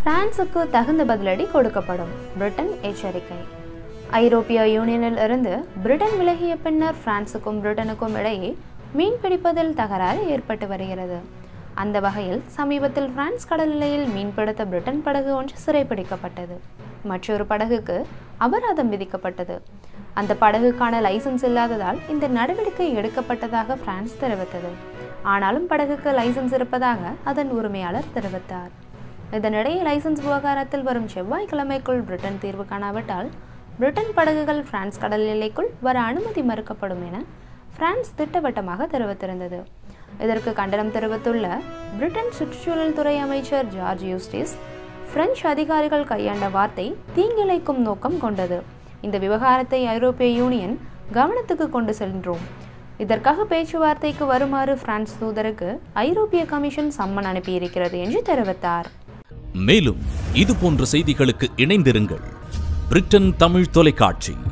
பிரான்சுக்கு தகுந்த பதிலடி கொடுக்கப்படும் பிரிட்டன் எச்சரிக்கை ஐரோப்பிய யூனியனில் இருந்து பிரிட்டன் விலகிய பின்னர் பிரான்சுக்கும் பிரிட்டனுக்கும் இடையே மீன் பிடிப்பதில் தகராறு ஏற்பட்டு வருகிறது அந்த வகையில் சமீபத்தில் பிரான்ஸ் கடல் எல்லையில் மீன்பிடித்த பிரிட்டன் படகு ஒன்று சிறைப்பிடிக்கப்பட்டது மற்றொரு படகுக்கு அபராதம் விதிக்கப்பட்டது அந்த படகுக்கான லைசன்ஸ் இல்லாததால் இந்த நடவடிக்கை எடுக்கப்பட்டதாக பிரான்ஸ் தெரிவித்தது ஆனாலும் படகுக்கு லைசன்ஸ் இருப்பதாக அதன் உரிமையாளர் தெரிவித்தார் இதனிடையே லைசன்ஸ் விவகாரத்தில் வரும் செவ்வாய்க்கிழமைக்குள் பிரிட்டன் தீர்வு காணாவிட்டால் பிரிட்டன் படகுகள் பிரான்ஸ் கடல் எல்லைக்குள் வர அனுமதி மறுக்கப்படும் என பிரான்ஸ் திட்டவட்டமாக தெரிவித்திருந்தது இதற்கு கண்டனம் தெரிவித்துள்ள பிரிட்டன் சுற்றுச்சூழல் துறை அமைச்சர் ஜார்ஜ் யூஸ்டிஸ் பிரெஞ்சு அதிகாரிகள் கையாண்ட வார்த்தை தீங்கிழைக்கும் நோக்கம் கொண்டது இந்த விவகாரத்தை ஐரோப்பிய யூனியன் கவனத்துக்கு கொண்டு சென்றோம் இதற்காக பேச்சுவார்த்தைக்கு வருமாறு பிரான்ஸ் தூதருக்கு ஐரோப்பிய கமிஷன் சம்மன் அனுப்பியிருக்கிறது என்று தெரிவித்தார் மேலும் இது போன்ற செய்திகளுக்கு இணைந்திருங்கள் பிரிட்டன் தமிழ் தொலைக்காட்சி